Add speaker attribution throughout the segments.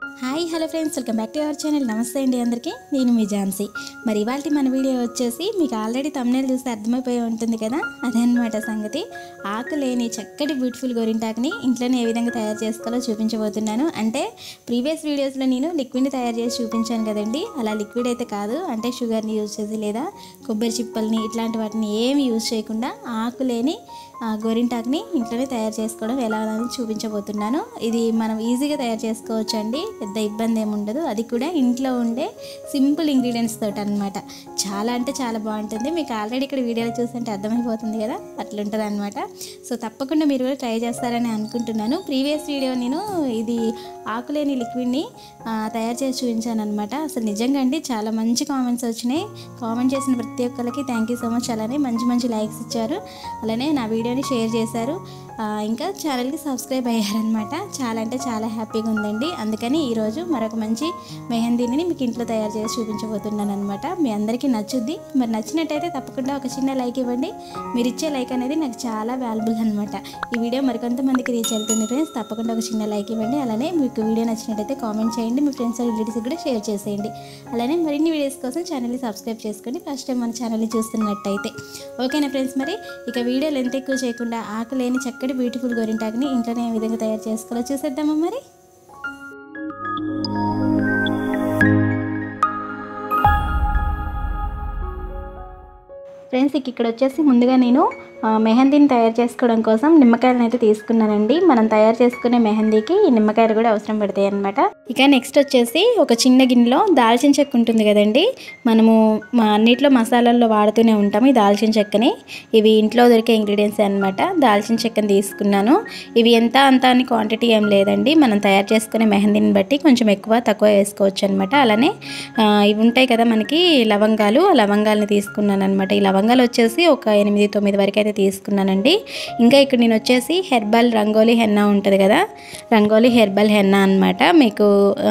Speaker 1: hi hello friends welcome back to our channel నమస్తే అండి అందరికీ నేను మీ ఝాన్సీ మరి ఇవాళ మన వీడియో వచ్చేసి మీకు ఆల్రెడీ తమ్నేల్ చూస్తే అర్థమైపోయి ఉంటుంది కదా అదనమాట సంగతి ఆకు లేని చక్కటి బ్యూటిఫుల్ గోరింటాకుని ఇంట్లోనే ఏ విధంగా తయారు చేసుకోవాలో చూపించబోతున్నాను అంటే ప్రీవియస్ వీడియోస్లో నేను లిక్విడ్ని తయారు చేసి చూపించాను కదండి అలా లిక్విడ్ అయితే కాదు అంటే షుగర్ని యూజ్ చేసి లేదా కొబ్బరి చిప్పల్ని ఇట్లాంటి వాటిని ఏమి యూజ్ చేయకుండా ఆకు లేని ఆ, గోరింటాకుని ఇంట్లోనే తయారు చేసుకోవడం ఎలా అని చూపించబోతున్నాను ఇది మనం ఈజీగా తయారు చేసుకోవచ్చు అండి పెద్ద ఇబ్బంది ఏమి ఉండదు అది కూడా ఇంట్లో ఉండే సింపుల్ ఇంగ్రీడియంట్స్ తోటి అనమాట చాలా అంటే చాలా బాగుంటుంది మీకు ఆల్రెడీ ఇక్కడ వీడియోలో చూస్తుంటే అర్థమైపోతుంది కదా అట్లుంటుంది అనమాట సో తప్పకుండా మీరు కూడా ట్రై చేస్తారని అనుకుంటున్నాను ప్రీవియస్ వీడియో నేను ఇది ఆకులేని లిక్విడ్ని ఆ, తయారు చేసి చూపించాను అనమాట అసలు నిజంగా అండి చాలా మంచి కామెంట్స్ వచ్చినాయి కామెంట్ చేసిన ప్రతి ఒక్కరికి థ్యాంక్ యూ సో మచ్ అలానే మంచి మంచి లైక్స్ ఇచ్చారు అలానే నా వీడియోని షేర్ చేశారు ఆ, ఇంకా ఛానల్కి సబ్స్క్రైబ్ అయ్యారనమాట చాలా అంటే చాలా హ్యాపీగా ఉందండి అందుకని ఈరోజు మరొక మంచి మెహందీని మీకు ఇంట్లో తయారు చేసి చూపించబోతున్నాను అనమాట మీ అందరికీ నచ్చుద్ది మరి నచ్చినట్టయితే తప్పకుండా ఒక చిన్న లైక్ ఇవ్వండి మీరు ఇచ్చే లైక్ అనేది నాకు చాలా వాల్యుబుల్ అనమాట ఈ వీడియో మరికొంతమందికి రీచ్ అవుతుంది ఫ్రెండ్స్ తప్పకుండా ఒక చిన్న లైక్ ఇవ్వండి అలానే మీకు వీడియో నచ్చినట్టయితే కామెంట్ చేయండి మీ ఫ్రెండ్స్ రిలేటివ్స్ కూడా షేర్ చేసేయండి అలానే మరిన్ని వీడియోస్ కోసం ఛానల్ని సబ్స్క్రైబ్ చేసుకోండి ఫస్ట్ టైం మన ఛానల్ని చూస్తున్నట్టయితే ఓకేనా ఫ్రెండ్స్ మరి ఇక వీడియో లెంత్ ఎక్కువ చేయకుండా ఆకు లేని చక్కటి బ్యూటిఫుల్ గోరింటాకుని ఇంట్లోనే ఏ విధంగా తయారు చేసుకోవాలో చూసేద్దామా మరి ఫ్రెండ్స్ ఇక ఇక్కడ వచ్చేసి ముందుగా నేను ఆ, మెహందీని తయారు చేసుకోవడం కోసం నిమ్మకాయలను అయితే తీసుకున్నానండి మనం తయారు చేసుకునే మెహందీకి ఈ నిమ్మకాయలు కూడా అవసరం పడతాయి అనమాట ఇక నెక్స్ట్ వచ్చేసి ఒక చిన్న గిన్నెలో దాల్చిన చెక్క ఉంటుంది కదండి మనము మా అన్నిట్లో మసాలాల్లో వాడుతూనే ఉంటాము ఈ దాల్చిన చెక్కని ఇవి ఇంట్లో దొరికే ఇంగ్రీడియంట్స్ అనమాట దాల్చిన చెక్కని తీసుకున్నాను ఇవి ఎంత అంత అని క్వాంటిటీ ఏం లేదండి మనం తయారు చేసుకునే మెహందీని బట్టి కొంచెం ఎక్కువ తక్కువ వేసుకోవచ్చు అనమాట అలానే ఆ, ఇవి ఉంటాయి కదా మనకి లవంగాలు ఆ లవంగాల్ని తీసుకున్నాను అనమాట ఈ లవంగాలు వచ్చేసి ఒక ఎనిమిది తొమ్మిది వరకు అయితే తీసుకున్నానండి ఇంకా ఇక్కడ నేను వచ్చేసి హెర్బల్ రంగోలీ హెన్నా ఉంటుంది కదా రంగోలీ హెర్బల్ హెన్నా అనమాట మీకు ఆ,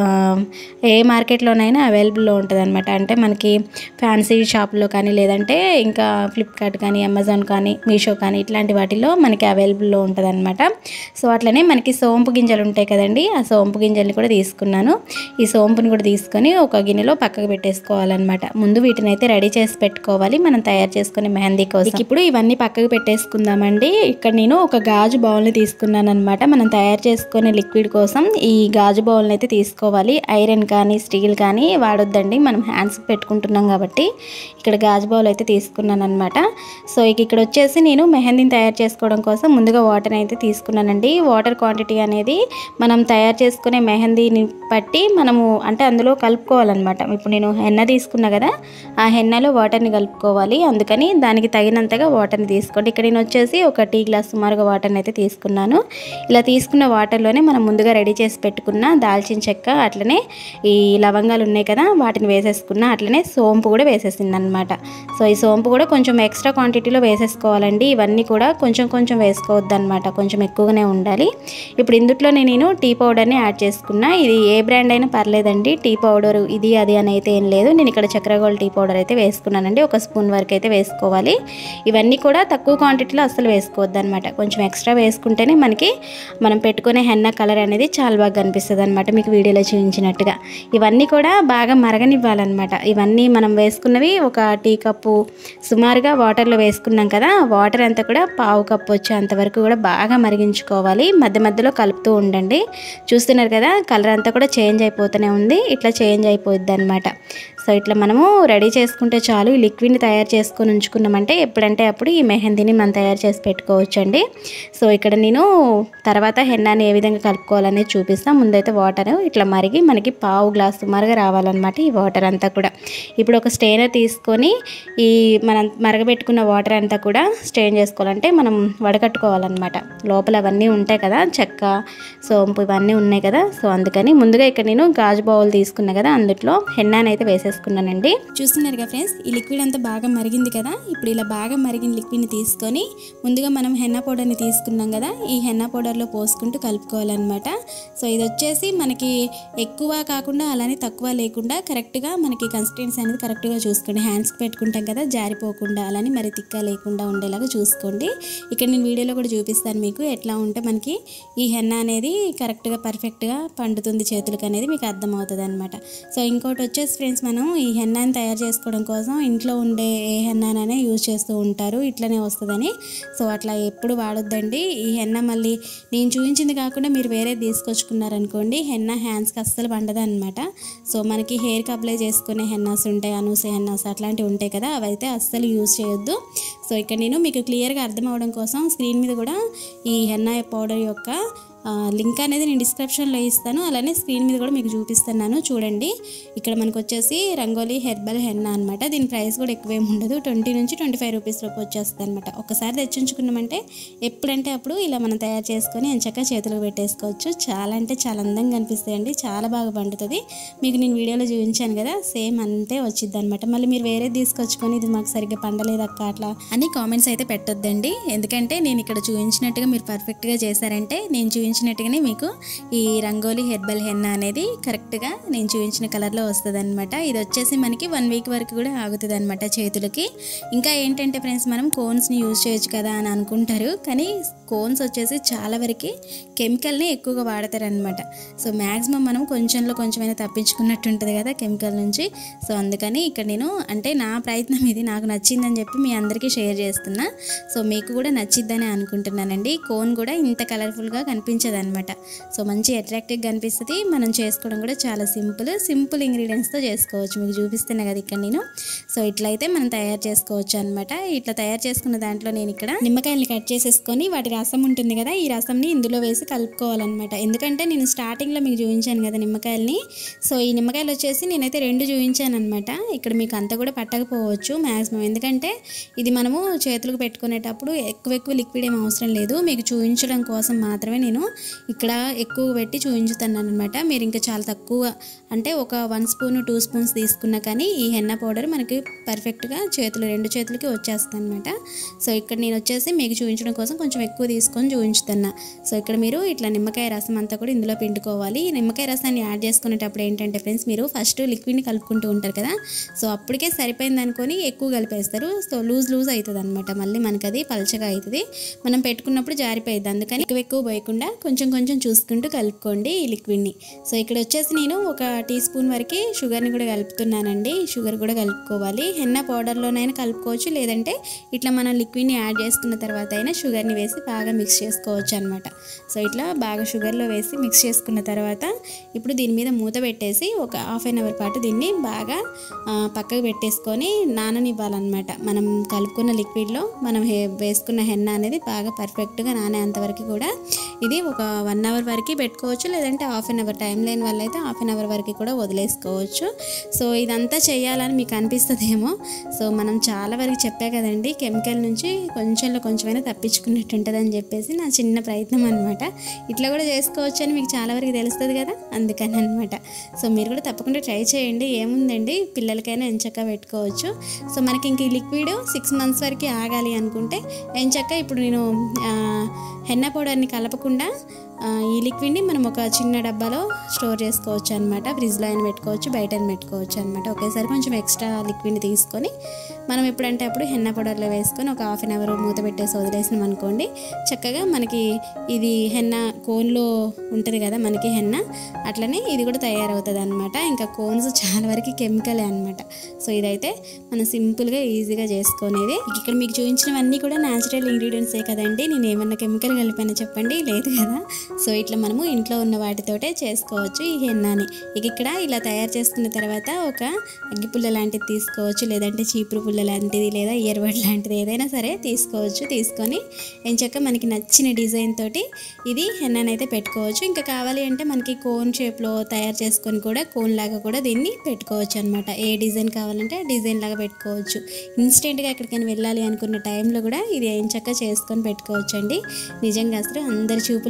Speaker 1: ఏ మార్కెట్లోనైనా అవైలబుల్లో ఉంటుంది అనమాట అంటే మనకి ఫ్యాన్సీ షాప్లో కానీ లేదంటే ఇంకా ఫ్లిప్కార్ట్ కానీ అమెజాన్ కానీ మీషో కానీ ఇట్లాంటి వాటిలో మనకి అవైలబుల్లో ఉంటుంది అనమాట సో అట్లనే మనకి సోంపు గింజలు ఉంటాయి కదండి ఆ సోంపు గింజల్ని కూడా తీసుకున్నాను ఈ సోంపుని కూడా తీసుకొని ఒక గిన్నెలో పక్కకు పెట్టేసుకోవాలన్నమాట ముందు వీటిని అయితే రెడీ చేసి పెట్టుకోవాలి మనం తయారు చేసుకునే మెహందీ కోసం ఇప్పుడు ఇవన్నీ పక్కకు పెట్టేసుకుందామండి ఇక్కడ నేను ఒక గాజు బౌల్ని తీసుకున్నాను అనమాట మనం తయారు చేసుకునే లిక్విడ్ కోసం ఈ గాజు బౌల్ని అయితే తీసుకోవాలి ఐరన్ కానీ స్టీల్ కానీ వాడొద్దండి మనం హ్యాండ్స్ పెట్టుకుంటున్నాం కాబట్టి ఇక్కడ గాజు బౌల్ అయితే తీసుకున్నాను అనమాట సో ఇక ఇక్కడ వచ్చేసి నేను మెహందీని తయారు చేసుకోవడం కోసం ముందుగా వాటర్ అయితే తీసుకున్నానండి వాటర్ క్వాంటిటీ అనేది మనం తయారు చేసుకునే మెహందీని బట్టి మనము అంటే అందులో కలుపుకోవాలన్నమాట ఇప్పుడు నేను హెన్న తీసుకున్నా కదా ఆ హెన్నలో వాటర్ని కలుపుకోవాలి అందుకని దానికి తగినంతగా వాటర్ని తీసుకోండి ఇక్కడ నేను వచ్చేసి ఒక టీ గ్లాస్ సుమారుగా వాటర్ని అయితే తీసుకున్నాను ఇలా తీసుకున్న వాటర్లోనే మనం ముందుగా రెడీ చేసి పెట్టుకున్న దాల్చిన చెక్క అట్లనే ఈ లవంగాలు ఉన్నాయి కదా వాటిని వేసేసుకున్న అట్లనే సోంపు కూడా వేసేసింది అనమాట సో ఈ సోంపు కూడా కొంచెం ఎక్స్ట్రా క్వాంటిటీలో వేసేసుకోవాలండి ఇవన్నీ కూడా కొంచెం కొంచెం వేసుకోవద్దు అనమాట కొంచెం ఎక్కువగానే ఉండాలి ఇప్పుడు ఇందులోనే నేను టీ పౌడర్ని యాడ్ చేసుకున్నా ఇది ఏ బ్రాండ్ అయినా పర్లేదండి టీ పౌడర్ ఇది అది అని అయితే ఏం లేదు నేను ఇక్కడ చక్రగోల్డ్ టీ పౌడర్ అయితే వేసుకున్నానండి ఒక స్పూన్ వరకు అయితే వేసుకోవాలి ఇవన్నీ కూడా తక్కువ క్వాంటిటీలో అస్సలు వేసుకోవద్దు అనమాట కొంచెం ఎక్స్ట్రా వేసుకుంటేనే మనకి మనం పెట్టుకునే హెన్న కలర్ అనేది చాలా బాగా కనిపిస్తుంది అనమాట మీకు వీడియోలో చూపించినట్టుగా ఇవన్నీ కూడా బాగా మరగనివ్వాలన్నమాట ఇవన్నీ మనం వేసుకున్నవి ఒక టీ కప్పు సుమారుగా వాటర్లో వేసుకున్నాం కదా వాటర్ అంతా కూడా పావు కప్పు వచ్చేంత వరకు కూడా బాగా మరిగించుకోవాలి మధ్య మధ్యలో కలుపుతూ ఉండండి చూస్తున్నారు కదా కలర్ అంతా కూడా చేంజ్ అయిపోతూనే ఉంది ఇట్లా చేంజ్ అయిపోద్ది అనమాట సో ఇట్లా మనము రెడీ చేసుకుంటే చాలు ఈ లిక్విడ్ని తయారు చేసుకొని ఉంచుకున్నామంటే ఎప్పుడంటే అప్పుడు ఈ మెహందీని మనం తయారు చేసి పెట్టుకోవచ్చు అండి సో ఇక్కడ నేను తర్వాత హెన్నాని ఏ విధంగా కలుపుకోవాలనేది చూపిస్తాను ముందైతే వాటర్ ఇట్లా మరిగి మనకి పావు గ్లాస్ సుమారుగా రావాలన్నమాట ఈ వాటర్ అంతా కూడా ఇప్పుడు ఒక స్టెయినర్ తీసుకొని ఈ మనం మరగబెట్టుకున్న వాటర్ అంతా కూడా స్టెయిన్ చేసుకోవాలంటే మనం వడకట్టుకోవాలన్నమాట లోపల అవన్నీ ఉంటాయి కదా చెక్క సోంపు ఇవన్నీ ఉన్నాయి కదా సో అందుకని ముందుగా ఇక్కడ నేను గాజు బౌల్ తీసుకున్నా కదా అందులో హెన్నాని అయితే వేసేసుకున్నాను చేసుకున్నానండి చూస్తున్నారు కదా ఫ్రెండ్స్ ఈ లిక్విడ్ అంతా బాగా మరిగింది కదా ఇప్పుడు ఇలా బాగా మరిగిన లిక్విడ్ని తీసుకొని ముందుగా మనం హెన్నా పౌడర్ని తీసుకున్నాం కదా ఈ హెన్నా పౌడర్లో పోసుకుంటూ కలుపుకోవాలన్నమాట సో ఇది వచ్చేసి మనకి ఎక్కువ కాకుండా అలానే తక్కువ లేకుండా కరెక్ట్గా మనకి కన్సిస్టెన్సీ అనేది కరెక్ట్గా చూసుకోండి హ్యాండ్స్కి పెట్టుకుంటాం కదా జారిపోకుండా అలానే మరి తిక్క లేకుండా ఉండేలాగా చూసుకోండి ఇక్కడ నేను వీడియోలో కూడా చూపిస్తాను మీకు ఎట్లా ఉంటే మనకి ఈ హెన్నా అనేది కరెక్ట్గా పర్ఫెక్ట్గా పండుతుంది చేతులకు అనేది మీకు అర్థమవుతుంది అనమాట సో ఇంకోటి వచ్చేసి ఫ్రెండ్స్ మనం ఈ హెన్నాని తయారు చేసుకోవడం కోసం ఇంట్లో ఉండే ఏ హెన్నానైనా యూజ్ చేస్తూ ఉంటారు ఇట్లనే వస్తుందని సో అట్లా ఎప్పుడు వాడొద్దండి ఈ హెన్న మళ్ళీ నేను చూపించింది కాకుండా మీరు వేరే తీసుకొచ్చుకున్నారనుకోండి హెన్న హ్యాండ్స్కి అస్సలు పండదు అనమాట సో మనకి హెయిర్కి అప్లై చేసుకునే హెన్నాస్ ఉంటాయి అనూసే హెన్నాస్ అట్లాంటివి ఉంటాయి కదా అవైతే అస్సలు యూజ్ చేయొద్దు సో ఇక్కడ నేను మీకు క్లియర్గా అర్థం అవడం కోసం స్క్రీన్ మీద కూడా ఈ హెన్నా పౌడర్ యొక్క ఆ, లింక్ అనేది నేను డిస్క్రిప్షన్లో ఇస్తాను అలానే స్క్రీన్ మీద కూడా మీకు చూపిస్తున్నాను చూడండి ఇక్కడ మనకు వచ్చేసి రంగోలీ హెర్బల్ హెన్నా అనమాట దీని ప్రైస్ కూడా ఎక్కువేం ఉండదు ట్వంటీ నుంచి ట్వంటీ ఫైవ్ రూపీస్ లోపు వచ్చేస్తుంది అనమాట ఒకసారి తెచ్చుంచుకున్నామంటే ఎప్పుడంటే అప్పుడు ఇలా మనం తయారు చేసుకొని ఎంచక్క చేతులకు పెట్టేసుకోవచ్చు చాలా అంటే చాలా అందంగా కనిపిస్తాయండి చాలా బాగా పండుతుంది మీకు నేను వీడియోలో చూపించాను కదా సేమ్ అంతే వచ్చింది అనమాట మళ్ళీ మీరు వేరే తీసుకొచ్చుకొని ఇది మాకు సరిగ్గా పండలేదు అక్క అట్లా అని కామెంట్స్ అయితే పెట్టొద్దండి ఎందుకంటే నేను ఇక్కడ చూపించినట్టుగా మీరు పర్ఫెక్ట్గా చేశారంటే నేను చూపించినట్టుగానే మీకు ఈ రంగోలీ హెర్బల్ హెన్నా అనేది కరెక్ట్గా నేను చూపించిన కలర్లో వస్తుంది అనమాట ఇది వచ్చేసి మనకి వన్ వీక్ వరకు కూడా ఆగుతుంది అనమాట చేతులకి ఇంకా ఏంటంటే ఫ్రెండ్స్ మనం కోన్స్ని యూజ్ చేయొచ్చు కదా అని అనుకుంటారు కానీ కోన్స్ వచ్చేసి చాలా వరకు కెమికల్ని ఎక్కువగా వాడతారనమాట సో మ్యాక్సిమం మనం కొంచెంలో కొంచెమైనా తప్పించుకున్నట్టు ఉంటుంది కదా కెమికల్ నుంచి సో అందుకని ఇక్కడ నేను అంటే నా ప్రయత్నం ఇది నాకు నచ్చిందని చెప్పి మీ అందరికీ షేర్ చేస్తున్నా సో మీకు కూడా నచ్చిద్దని అనుకుంటున్నానండి కోన్ కూడా ఇంత కలర్ఫుల్గా కనిపించదు అనమాట సో మంచి అట్రాక్టివ్గా కనిపిస్తుంది మనం చేసుకోవడం కూడా చాలా సింపుల్ సింపుల్ ఇంగ్రీడియంట్స్తో చేసుకోవచ్చు మీకు చూపిస్తున్నా కదా ఇక్కడ నేను సో ఇట్లయితే మనం తయారు చేసుకోవచ్చు అనమాట ఇట్లా తయారు చేసుకున్న దాంట్లో నేను ఇక్కడ నిమ్మకాయలు కట్ చేసేసుకొని వాటి రసం ఉంటుంది కదా ఈ రసంని ఇందులో వేసి కలుపుకోవాలన్నమాట ఎందుకంటే నేను స్టార్టింగ్లో మీకు చూపించాను కదా నిమ్మకాయలని సో ఈ నిమ్మకాయలు వచ్చేసి నేనైతే రెండు చూపించాను అనమాట ఇక్కడ మీకు అంత కూడా పట్టకపోవచ్చు మ్యాక్సిమం ఎందుకంటే ఇది మనము చేతులకు పెట్టుకునేటప్పుడు ఎక్కువ ఎక్కువ లిక్విడ్ ఏం అవసరం లేదు మీకు చూపించడం కోసం మాత్రమే నేను ఇక్కడ ఎక్కువ పెట్టి చూపించుతున్నాను అనమాట మీరు ఇంకా చాలా తక్కువ అంటే ఒక వన్ స్పూన్ టూ స్పూన్స్ తీసుకున్నా కానీ ఈ హెన్న పౌడర్ మనకి పర్ఫెక్ట్గా చేతులు రెండు చేతులకి వచ్చేస్తుంది అనమాట సో ఇక్కడ నేను వచ్చేసి మీకు చూపించడం కోసం కొంచెం ఎక్కువ తీసుకొని చూపించుతున్నా సో ఇక్కడ మీరు ఇట్లా నిమ్మకాయ రసం అంతా కూడా ఇందులో పిండుకోవాలి ఈ నిమ్మకాయ రసాన్ని యాడ్ చేసుకునేటప్పుడు ఏంటంటే ఫ్రెండ్స్ మీరు ఫస్ట్ లిక్విడ్ని కలుపుకుంటూ ఉంటారు కదా సో అప్పటికే సరిపోయింది అనుకొని ఎక్కువ కలిపేస్తారు సో లూజ్ లూజ్ అవుతుంది అనమాట మళ్ళీ మనకి అది పలచగా అవుతుంది మనం పెట్టుకున్నప్పుడు జారిపోయింది అందుకని ఎక్కువ ఎక్కువ పోయకుండా కొంచెం కొంచెం చూసుకుంటూ కలుపుకోండి ఈ లిక్విడ్ని సో ఇక్కడ వచ్చేసి నేను ఒక టీ స్పూన్ వరకు షుగర్ని కూడా కలుపుతున్నానండి షుగర్ కూడా కలుపుకోవాలి హెన్న పౌడర్లోనైనా కలుపుకోవచ్చు లేదంటే ఇట్లా మనం లిక్విడ్ని యాడ్ చేసుకున్న తర్వాత అయినా షుగర్ని వేసి బాగా మిక్స్ చేసుకోవచ్చు అనమాట సో ఇట్లా బాగా షుగర్లో వేసి మిక్స్ చేసుకున్న తర్వాత ఇప్పుడు దీని మీద మూత పెట్టేసి ఒక హాఫ్ అన్ అవర్ పాటు దీన్ని బాగా ఆ, పక్కకు పెట్టేసుకొని నాననివ్వాలన్నమాట మనం కలుపుకున్న లిక్విడ్లో మనం హే వేసుకున్న హెన్న అనేది బాగా పర్ఫెక్ట్గా నానేంతవరకు కూడా ఇది ఒక వన్ అవర్ వరకు పెట్టుకోవచ్చు లేదంటే హాఫ్ అన్ అవర్ టైం లేని వాళ్ళైతే హాఫ్ అన్ అవర్ వరకు కూడా వదిలేసుకోవచ్చు సో ఇదంతా చేయాలని మీకు అనిపిస్తుందేమో సో మనం చాలా వరకు చెప్పా కదండి కెమికల్ నుంచి కొంచెంలో కొంచెమైనా తప్పించుకున్నట్టు ఉంటుందని చెప్పేసి నా చిన్న ప్రయత్నం అనమాట ఇట్లా కూడా చేసుకోవచ్చు అని మీకు చాలా వరకు తెలుస్తుంది కదా అందుకని అనమాట సో మీరు కూడా తప్పకుండా ట్రై చేయండి ఏముందండి పిల్లలకైనా ఎంచక్క పెట్టుకోవచ్చు సో మనకి ఇంక ఈ లిక్విడ్ సిక్స్ మంత్స్ వరకు ఆగాలి అనుకుంటే ఎంచక్క ఇప్పుడు నేను ఆ, హెన్న పౌడర్ని కలపకుండా ఆ, ఈ లిక్విడ్ని మనం ఒక చిన్న డబ్బాలో స్టోర్ చేసుకోవచ్చు అనమాట ఫ్రిడ్జ్లో అయినా పెట్టుకోవచ్చు బయట అయినా పెట్టుకోవచ్చు అనమాట ఒకేసారి కొంచెం ఎక్స్ట్రా లిక్విడ్ని తీసుకొని మనం ఎప్పుడంటే అప్పుడు హెన్న పౌడర్లో వేసుకొని ఒక హాఫ్ అన్ అవర్ మూత పెట్టేసి వదిలేసినాం అనుకోండి చక్కగా మనకి ఇది హెన్న కోన్లో ఉంటుంది కదా మనకి హెన్న అట్లనే ఇది కూడా తయారవుతుంది అనమాట ఇంకా కోన్స్ చాలా వరకు కెమికలే అనమాట సో ఇదైతే మనం సింపుల్గా ఈజీగా చేసుకునేది ఇక్కడ మీకు చూపించినవన్నీ కూడా న్యాచురల్ ఇంగ్రీడియంట్సే కదండి నేను ఏమన్నా కెమికల్ కలిపానో చెప్పండి లేదు కదా సో ఇట్లా మనము ఇంట్లో ఉన్న వాటితోటే చేసుకోవచ్చు ఈ హెన్నాని ఇక ఇక్కడ ఇలా తయారు చేసుకున్న తర్వాత ఒక అగ్గిపుల్ల లాంటిది తీసుకోవచ్చు లేదంటే చీపురు పుల్ల లాంటిది లేదా ఇయర్బడ్ లాంటిది ఏదైనా సరే తీసుకోవచ్చు తీసుకొని ఎంచక్క మనకి నచ్చిన డిజైన్ తోటి ఇది హెన్నాని అయితే పెట్టుకోవచ్చు ఇంకా కావాలి అంటే మనకి కోన్ షేప్లో తయారు చేసుకొని కూడా కోన్ లాగా కూడా దీన్ని పెట్టుకోవచ్చు అనమాట ఏ డిజైన్ కావాలంటే ఆ డిజైన్ లాగా పెట్టుకోవచ్చు ఇన్స్టెంట్గా ఎక్కడికైనా వెళ్ళాలి అనుకున్న టైంలో కూడా ఇది ఎంచక్క చేసుకొని పెట్టుకోవచ్చు అండి నిజంగా అసలు అందరి చూపులు కూడా మన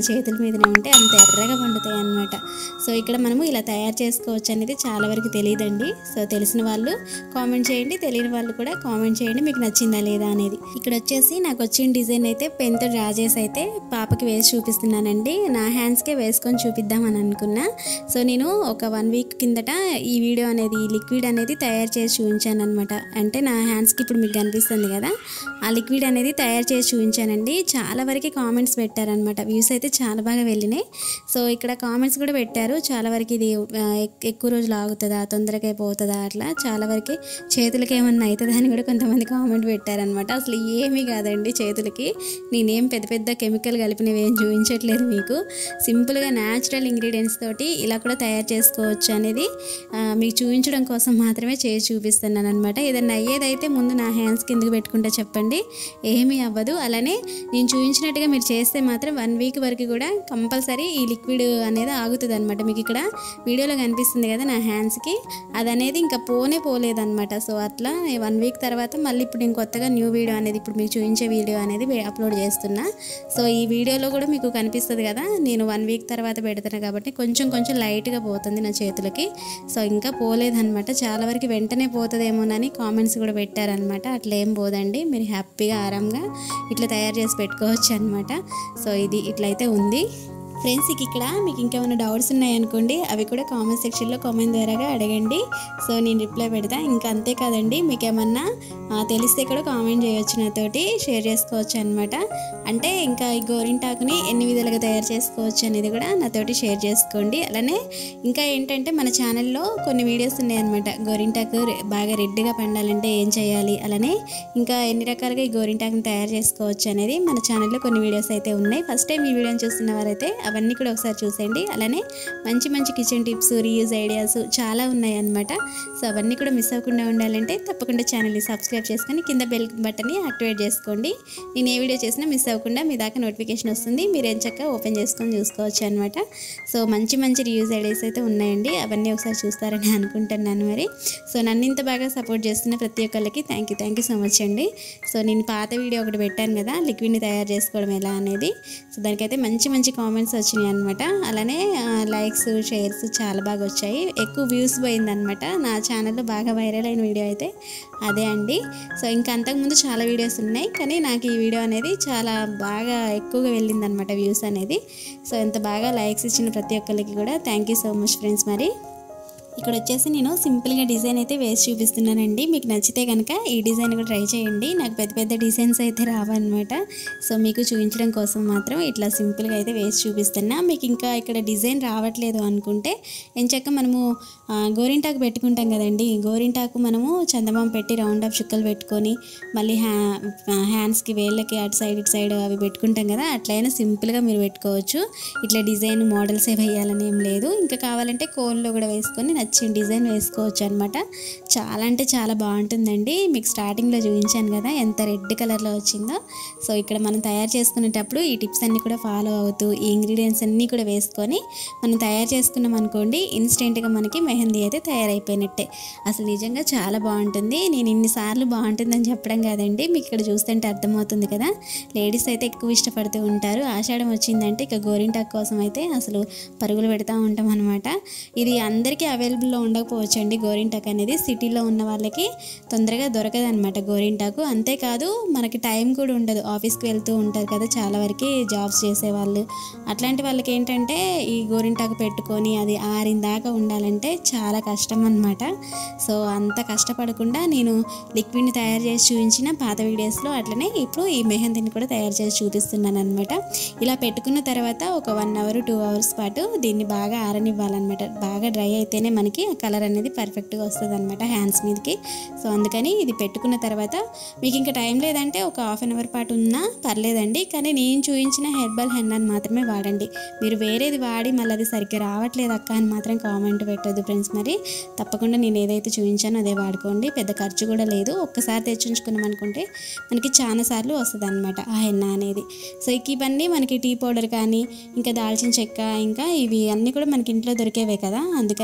Speaker 1: చేతుల మీదనే ఉంటే అంత ఎర్రగా పండుతాయి అన్నమాట సో ఇక్కడ మనము ఇలా తయారు చేసుకోవచ్చు అనేది చాలా వరకు తెలియదండి సో తెలిసిన వాళ్ళు కామెంట్ చేయండి తెలియని వాళ్ళు కూడా కామెంట్ చేయండి మీకు నచ్చిందా లేదా అనేది ఇక్కడ వచ్చేసి నాకు వచ్చిన డిజైన్ అయితే పెన్తో డ్రా చేసి అయితే పాపకి వేసి చూపిస్తున్నానండి నా హ్యాండ్స్కే వేసుకొని చూపిద్దామని అనుకున్నా సో నేను ఒక వన్ వీక్ కిందట ఈ వీడియో అనేది ఈ లిక్విడ్ అనేది తయారు చేసి చూపించాను అనమాట అంటే నా హ్యాండ్స్కి ఇప్పుడు మీకు కనిపిస్తుంది కదా ఆ లిక్విడ్ అనేది తయారు చేసి చూపించానండి చాలా వరకు కామెంట్స్ పెట్టారనమాట వ్యూస్ అయితే చాలా బాగా వెళ్ళినాయి సో ఇక్కడ కామెంట్స్ కూడా పెట్టారు చాలా వరకు ఇది ఆ, ఎక్- ఎక్కువ రోజులు ఆగుతుందా తొందరగా అయిపోతుందా అట్లా చాలా వరకు చేతులకి ఏమన్నా అవుతుందా అని కూడా కొంతమంది కామెంట్ పెట్టారనమాట అసలు ఏమీ కాదండి చేతులకి నేనేం పెద్ద పెద్ద కెమికల్ కలిపినవి ఏం చూపించట్లేదు మీకు సింపుల్గా న్యాచురల్ ఇంగ్రీడియంట్స్ తోటి ఇలా కూడా తయారు చేసుకోవచ్చు అనేది ఆ, మీకు చూపించడం కోసం మాత్రమే చేసి చూపిస్తున్నాను అనమాట ఏదన్నా అయ్యేదైతే ముందు నా హ్యాండ్స్ కిందకి పెట్టుకుంటే చెప్పండి ఏమీ అవ్వదు అలానే నేను చూపించినట్టుగా మీరు చేస్తే మాత్రం వన్ వీక్ వరకు కూడా కంపల్సరీ ఈ లిక్విడ్ అనేది ఆగుతుంది అనమాట మీకు ఇక్కడ వీడియోలో కనిపిస్తుంది కదా నా హ్యాండ్స్కి అది అనేది ఇంకా పోనే పోలేదన్నమాట సో అట్లా వన్ వీక్ తర్వాత మళ్ళీ ఇప్పుడు నేను కొత్తగా న్యూ వీడియో అనేది ఇప్పుడు మీకు చూపించే వీడియో అనేది అప్లోడ్ చేస్తున్నా సో ఈ వీడియోలో కూడా మీకు కనిపిస్తుంది కదా నేను వన్ వీక్ తర్వాత పెడుతున్నా కాబట్టి కొంచెం కొంచెం లైట్గా పోతుంది నా చేతులకి సో ఇంకా పోలేదన్నమాట చాలా వరకు వెంటనే పోతుందేమోనని కామెంట్స్ కూడా పెట్టారనమాట అట్లా ఏం పోదండి మీరు హ్యాపీగా ఆరాంగా ఇట్లా తయారు చేసి పెట్టుకోవచ్చు అనమాట సో ఇది ఇట్లయితే ఉంది ఫ్రెండ్స్ ఇక ఇక్కడ మీకు ఇంకేమైనా డౌట్స్ ఉన్నాయనుకోండి అవి కూడా కామెంట్ సెక్షన్లో కామెంట్ ద్వారాగా అడగండి సో నేను రిప్లై పెడతా ఇంకా అంతే కాదండి మీకు ఏమన్నా ఆ, తెలిస్తే కూడా కామెంట్ చేయొచ్చు నాతోటి షేర్ చేసుకోవచ్చు అనమాట అంటే ఇంకా ఈ గోరింటాకుని ఎన్ని విధాలుగా తయారు చేసుకోవచ్చు అనేది కూడా నాతోటి షేర్ చేసుకోండి అలానే ఇంకా ఏంటంటే మన ఛానల్లో కొన్ని వీడియోస్ ఉన్నాయన్నమాట గోరింటాకు రె- బాగా రెడ్గా పండాలంటే ఏం చేయాలి అలానే ఇంకా ఎన్ని రకాలుగా ఈ గోరింటాకుని తయారు చేసుకోవచ్చు అనేది మన ఛానల్లో కొన్ని వీడియోస్ అయితే ఉన్నాయి ఫస్ట్ టైం ఈ వీడియోని చూస్తున్న వారైతే అవన్నీ కూడా ఒకసారి చూసేయండి అలానే మంచి మంచి కిచెన్ టిప్స్ రీయూజ్ ఐడియాస్ చాలా ఉన్నాయి అన్నమాట సో అవన్నీ కూడా మిస్ అవ్వకుండా ఉండాలంటే తప్పకుండా ఛానల్ని సబ్స్క్రైబ్ చేసుకొని కింద బెల్ బటన్ని యాక్టివేట్ చేసుకోండి నేను ఏ వీడియో చేసినా మిస్ అవ్వకుండా మీ దాకా నోటిఫికేషన్ వస్తుంది మీరు ఏం చక్కగా ఓపెన్ చేసుకొని చూసుకోవచ్చు అనమాట సో మంచి మంచి రివ్యూస్ ఐడియాస్ అయితే ఉన్నాయండి అవన్నీ ఒకసారి చూస్తారని అనుకుంటున్నాను మరి సో నన్ను ఇంత బాగా సపోర్ట్ చేస్తున్న ప్రతి ఒక్కరికి thank you thank you so much అండి సో నేను పాత వీడియో ఒకటి పెట్టాను కదా లిక్విడ్ని తయారు చేసుకోవడం ఎలా అనేది సో దానికైతే మంచి మంచి కామెంట్స్ వచ్చినాయి అనమాట అలానే లైక్స్ షేర్స్ చాలా బాగా వచ్చాయి ఎక్కువ వ్యూస్ పోయిందనమాట నా ఛానల్లో బాగా వైరల్ అయిన వీడియో అయితే అదే అండి సో ఇంకా అంతకుముందు చాలా వీడియోస్ ఉన్నాయి కానీ నాకు ఈ వీడియో అనేది చాలా బాగా ఎక్కువగా వెళ్ళిందనమాట వ్యూస్ అనేది సో ఎంత బాగా లైక్స్ ఇచ్చిన ప్రతి ఒక్కరికి కూడా thank you so much friends మరి ఇక్కడ వచ్చేసి నేను సింపుల్గా డిజైన్ అయితే వేసి చూపిస్తున్నానండి మీకు నచ్చితే కనుక ఈ డిజైన్ కూడా ట్రై చేయండి నాకు పెద్ద పెద్ద డిజైన్స్ అయితే రావన్నమాట సో మీకు చూపించడం కోసం మాత్రం ఇట్లా సింపుల్గా అయితే వేసి చూపిస్తున్నా మీకు ఇంకా ఇక్కడ డిజైన్ రావట్లేదు అనుకుంటే ఎంచక్క మనము ఆ, గోరింటాకు పెట్టుకుంటాం కదండి గోరింటాకు మనము చందమామ పెట్టి రౌండ్ ఆఫ్ చుక్కలు పెట్టుకొని మళ్ళీ హ్యా హ్యాండ్స్కి వేళ్ళకి అటు సైడ్ ఇటు సైడ్ అవి పెట్టుకుంటాం కదా అట్లయినా సింపుల్గా మీరు పెట్టుకోవచ్చు ఇట్లా డిజైన్ మోడల్స్ ఏ వేయాలని ఏం లేదు ఇంకా కావాలంటే కోన్లో కూడా వేసుకొని నచ్చిన డిజైన్ వేసుకోవచ్చు అనమాట చాలా అంటే చాలా బాగుంటుందండి మీకు స్టార్టింగ్లో చూపించాను కదా ఎంత రెడ్ కలర్లో వచ్చిందో సో ఇక్కడ మనం తయారు చేసుకునేటప్పుడు ఈ టిప్స్ అన్నీ కూడా ఫాలో అవుతూ ఈ ఇంగ్రీడియంట్స్ అన్నీ కూడా వేసుకొని మనం తయారు చేసుకున్నాం అనుకోండి ఇన్స్టెంట్గా మనకి మెహందీ అయితే తయారైపోయినట్టే అసలు నిజంగా చాలా బాగుంటుంది నేను ఇన్నిసార్లు బాగుంటుందని చెప్పడం కాదండి మీకు ఇక్కడ చూస్తుంటే అర్థమవుతుంది కదా లేడీస్ అయితే ఎక్కువ ఇష్టపడుతూ ఉంటారు ఆషాఢం వచ్చిందంటే ఇక గోరింటాకు కోసం అయితే అసలు పరుగులు పెడతా ఉంటాం అనమాట ఇది అందరికీ అవైలబుల్లో ఉండకపోవచ్చు అండి గోరింటాకు అనేది సిటీలో ఉన్న వాళ్ళకి తొందరగా దొరకదు అనమాట గోరింటాకు అంతేకాదు మనకి టైం కూడా ఉండదు ఆఫీస్కి వెళ్తూ ఉంటారు కదా చాలా వరకు జాబ్స్ చేసేవాళ్ళు అట్లాంటి వాళ్ళకి ఏంటంటే ఈ గోరింటాకు పెట్టుకొని అది ఆరిన దాకా ఉండాలంటే చాలా కష్టం అనమాట సో అంత కష్టపడకుండా నేను లిక్విడ్ని తయారు చేసి చూపించిన పాత వీడియోస్లో అట్లనే ఇప్పుడు ఈ మెహందీని కూడా తయారు చేసి చూపిస్తున్నాను అనమాట ఇలా పెట్టుకున్న తర్వాత ఒక వన్ అవర్ టూ అవర్స్ పాటు దీన్ని బాగా ఆరనివ్వాలన్నమాట బాగా డ్రై అయితేనే మనకి ఆ కలర్ అనేది పర్ఫెక్ట్గా వస్తుంది అనమాట హ్యాండ్స్ మీదకి సో అందుకని ఇది పెట్టుకున్న తర్వాత మీకు ఇంకా టైం లేదంటే ఒక హాఫ్ అన్ అవర్ పాటు ఉన్నా పర్లేదండి కానీ నేను చూపించిన హెర్బల్ హెన్నాని మాత్రమే వాడండి మీరు వేరేది వాడి మళ్ళీ అది సరిగ్గా రావట్లేదు అక్క అని మాత్రం కామెంట్ పెట్టొద్దు ఫ్రెండ్స్ మరి తప్పకుండా నేను ఏదైతే చూపించానో అదే వాడుకోండి పెద్ద ఖర్చు కూడా లేదు ఒక్కసారి తెచ్చుకున్నాం అనుకుంటే మనకి చాలా సార్లు వస్తుంది అనమాట ఆ హెన్న అనేది సో ఇక ఇవన్నీ మనకి టీ పౌడర్ కానీ ఇంకా దాల్చిన చెక్క ఇంకా ఇవి అన్నీ కూడా మనకి ఇంట్లో దొరికేవే కదా అందుకని సింపుల్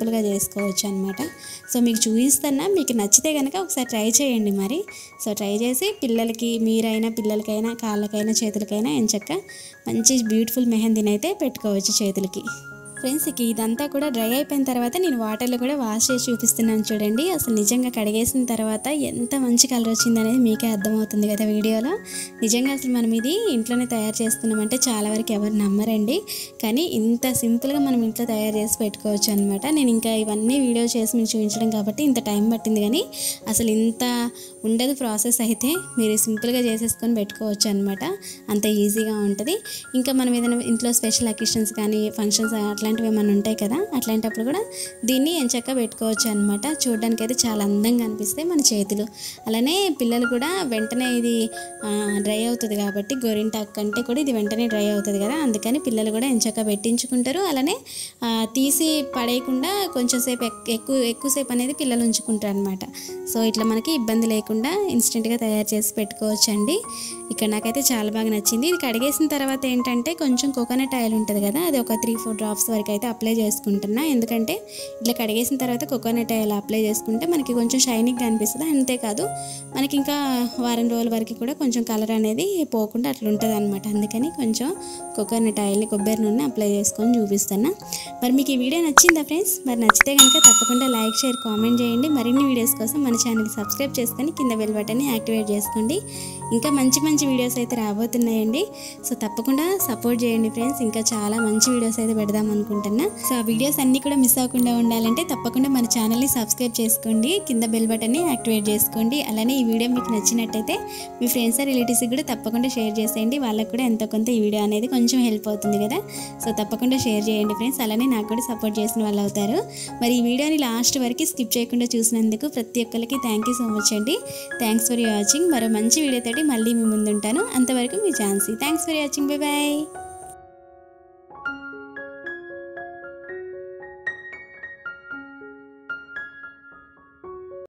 Speaker 1: సింపుల్గా చేసుకోవచ్చు అనమాట సో మీకు చూపిస్తున్నా మీకు నచ్చితే కనుక ఒకసారి ట్రై చేయండి మరి సో ట్రై చేసి పిల్లలకి మీరైనా పిల్లలకైనా కాళ్ళకైనా చేతులకైనా ఎంచక్క మంచి బ్యూటిఫుల్ మెహందీని అయితే పెట్టుకోవచ్చు చేతులకి ఫ్రెండ్స్ ఇక ఇదంతా కూడా డ్రై అయిపోయిన తర్వాత నేను వాటర్లో కూడా వాష్ చేసి చూపిస్తున్నాను చూడండి అసలు నిజంగా కడిగేసిన తర్వాత ఎంత మంచి కలర్ వచ్చింది అనేది మీకే అర్థమవుతుంది కదా వీడియోలో నిజంగా అసలు మనం ఇది ఇంట్లోనే తయారు చేసుకున్నామంటే చాలా వరకు ఎవరు నమ్మరండి కానీ ఇంత సింపుల్గా మనం ఇంట్లో తయారు చేసి పెట్టుకోవచ్చు అనమాట నేను ఇంకా ఇవన్నీ వీడియో చేసి మీకు చూపించడం కాబట్టి ఇంత టైం పట్టింది కానీ అసలు ఇంత ఉండదు ప్రాసెస్ అయితే మీరు సింపుల్గా చేసేసుకొని పెట్టుకోవచ్చు అనమాట అంత ఈజీగా ఉంటుంది ఇంకా మనం ఏదైనా ఇంట్లో స్పెషల్ అకేషన్స్ కానీ ఫంక్షన్స్ అట్లాంటివి ఏమైనా ఉంటాయి కదా అట్లాంటప్పుడు కూడా దీన్ని ఎంచక్క పెట్టుకోవచ్చు అనమాట చూడడానికి అయితే చాలా అందంగా అనిపిస్తాయి మన చేతులు అలానే పిల్లలు కూడా వెంటనే ఇది డ్రై అవుతుంది కాబట్టి గోరింటాకు కంటే కూడా ఇది వెంటనే డ్రై అవుతుంది కదా అందుకని పిల్లలు కూడా ఎంచక్క పెట్టించుకుంటారు అలానే ఆ, తీసి పడేయకుండా కొంచెం సేపు ఎక్- ఎక్కువ ఎక్కువసేపు అనేది పిల్లలు ఉంచుకుంటారు అనమాట సో ఇట్లా మనకి ఇబ్బంది లేకుండా ఇన్స్టెంట్గా తయారు చేసి పెట్టుకోవచ్చు అండి ఇక్కడ నాకైతే చాలా బాగా నచ్చింది ఇది కడిగేసిన తర్వాత ఏంటంటే కొంచెం కోకోనట్ ఆయిల్ ఉంటుంది కదా అది ఒక త్రీ ఫోర్ డ్రాప్స్ వరకు అయితే అప్లై చేసుకుంటున్నా ఎందుకంటే ఇట్లా కడిగేసిన తర్వాత కోకోనట్ ఆయిల్ అప్లై చేసుకుంటే మనకి కొంచెం షైనింగ్గా అనిపిస్తుంది అంతేకాదు మనకి ఇంకా వారం రోజుల వరకు కూడా కొంచెం కలర్ అనేది పోకుండా అట్లా ఉంటుంది అనమాట అందుకని కొంచెం కోకోనట్ ఆయిల్ని కొబ్బరి నూనె అప్లై చేసుకొని చూపిస్తున్నా మరి మీకు ఈ వీడియో నచ్చిందా ఫ్రెండ్స్ మరి నచ్చితే కనుక తప్పకుండా లైక్ షేర్ కామెంట్ చేయండి మరిన్ని వీడియోస్ కోసం మన ఛానల్ సబ్స్క్రైబ్ చేసుకొని కింద బెల్ బటన్ని యాక్టివేట్ చేసుకోండి ఇంకా మంచి మంచి వీడియోస్ అయితే రాబోతున్నాయండి సో తప్పకుండా సపోర్ట్ చేయండి ఫ్రెండ్స్ ఇంకా చాలా మంచి వీడియోస్ అయితే పెడదాం అనుకుంటున్నా సో ఆ వీడియోస్ అన్నీ కూడా మిస్ అవ్వకుండా ఉండాలంటే తప్పకుండా మన ఛానల్ని సబ్స్క్రైబ్ చేసుకోండి కింద బెల్ బటన్ని యాక్టివేట్ చేసుకోండి అలానే ఈ వీడియో మీకు నచ్చినట్టయితే మీ ఫ్రెండ్స్ రిలేటివ్స్కి కూడా తప్పకుండా షేర్ చేసేయండి వాళ్ళకి కూడా ఎంతో కొంత ఈ వీడియో అనేది కొంచెం హెల్ప్ అవుతుంది కదా సో తప్పకుండా షేర్ చేయండి ఫ్రెండ్స్ అలానే నాకు కూడా సపోర్ట్ చేసిన వాళ్ళు అవుతారు మరి ఈ వీడియోని లాస్ట్ వరకు స్కిప్ చేయకుండా చూసినందుకు ప్రతి ఒక్కరికి థ్యాంక్ యూ సో మచ్ అండి థ్యాంక్స్ ఫర్ వాచింగ్ మరో మంచి వీడియోతోటి మళ్ళీ మీ ముందుంటాను అంతవరకు మీ ఛాన్సీ thanks for watching bye bye